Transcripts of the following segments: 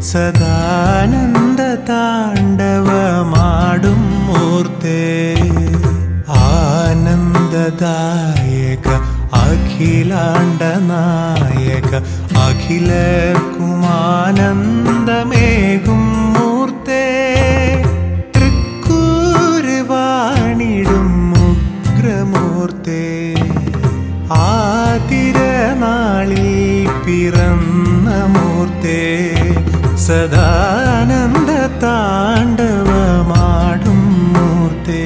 സദാനന്ദ താണ്ഡവമാടും മൂർത്തേ ആനന്ദദായക അഖിലാണ്ട നായക അഖിലർക്കുമാനന്ദമേകും മൂർത്തേ തൃക്കൂരുവാണിടും ഉഗ്രമൂർത്തേ ആതിരനാളിൽ പിറന്ന മൂർത്തേ സദാനന്ദ താണ്ഡവമാടും മൂർത്തേ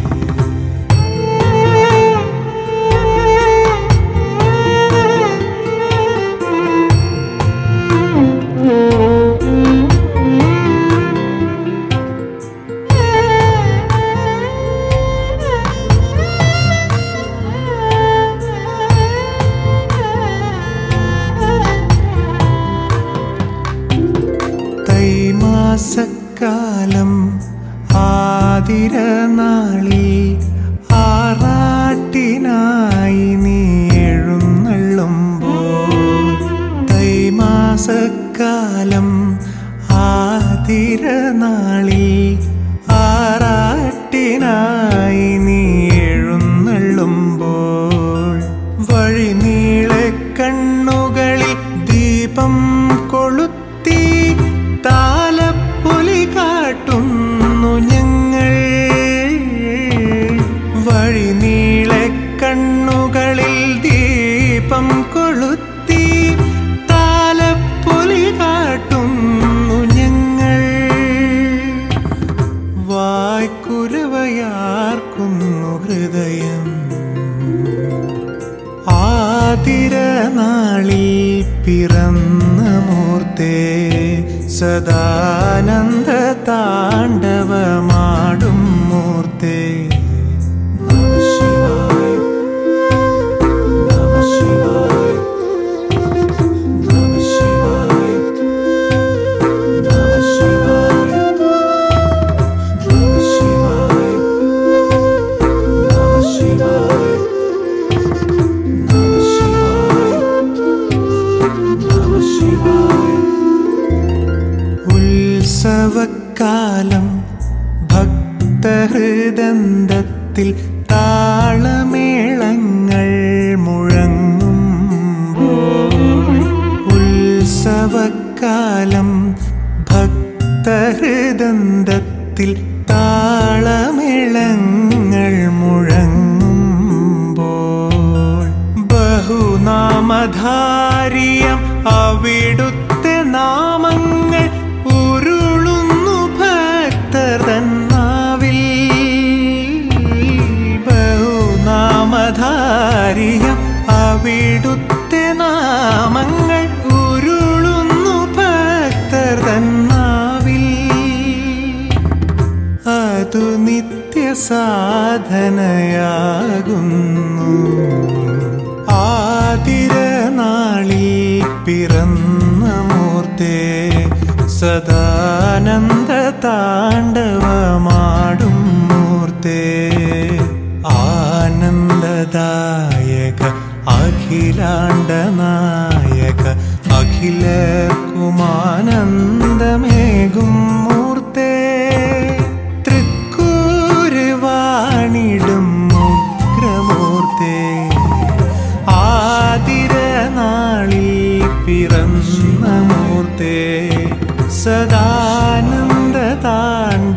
തൈമാസക്കാലം ആതിരനാളിൽ ആറാട്ടിനായി നീ എഴുന്നള്ളുമ്പോൾ തൈമാസക്കാലം ആതിരനാളിൽ ആറാട്ടിനായി നീ എഴുന്നള്ളുമ്പോൾ വഴിനീളെ കണ്ണുകളിൽ ദീപം കൊളുത്തി താലപ്പൊലി കാട്ടുന്നു ഞങ്ങൾ വഴിനീളെ കണ്ണുകളിൽ ദീപം കൊളുത്തി താലപ്പൊലി കാട്ടുന്നു ഞങ്ങൾ വായ്ക്കുരവയാർക്കുന്നു ഹൃദയം ആതിരനാളിൽ പിറന്ന മൂർത്തേ സദാനന്ദ താണ്ഡവമാടും മൂർത്തേ നമഃ ശിവായ നമഃ ശിവായ നമഃ ശിവായ നമഃ ശിവായ നമഃ ശിവായ നമഃ ശിവായ നമഃ ശിവായ നമഃ ശിവായ ഉത്സവക്കാലം ഭക്തഹൃദന്തത്തിൽ താളമേളങ്ങൾ മുഴങ്ങുമ്പോൾ ഉത്സവക്കാലം ഭക്തഹൃദന്തത്തിൽ താളമേളങ്ങൾ മുഴങ്ങുമ്പോൾ ബഹുനാമധാരിയം അവിടുത്തെ നാമങ്ങൾ ഉരുളുന്നു ഭക്തർ തന്നാവിൽ ബഹുനാമധാരിയം അവിടുത്തെ നാമങ്ങൾ ഉരുളുന്നു ഭക്തർ തന്നാവിൽ അതു നിത്യ സാധനയാകുന്നു ആതിരനാളിൽ പിറന്ന മൂർത്തേ സദാനന്ദ താണ്ഡവമാടും മൂർത്തേ ആനന്ദദായക അഖിലാണ്ട നായക അഖിലർക്കുമാനന്ദമേകും മൂർത്തേ തൃക്കൂരുവാണിടും ഉഗ്രമൂർത്തേ ആതിരനാളിൽ പിറന്ന മൂർത്തേ സദാനന്ദ താണ്ഡ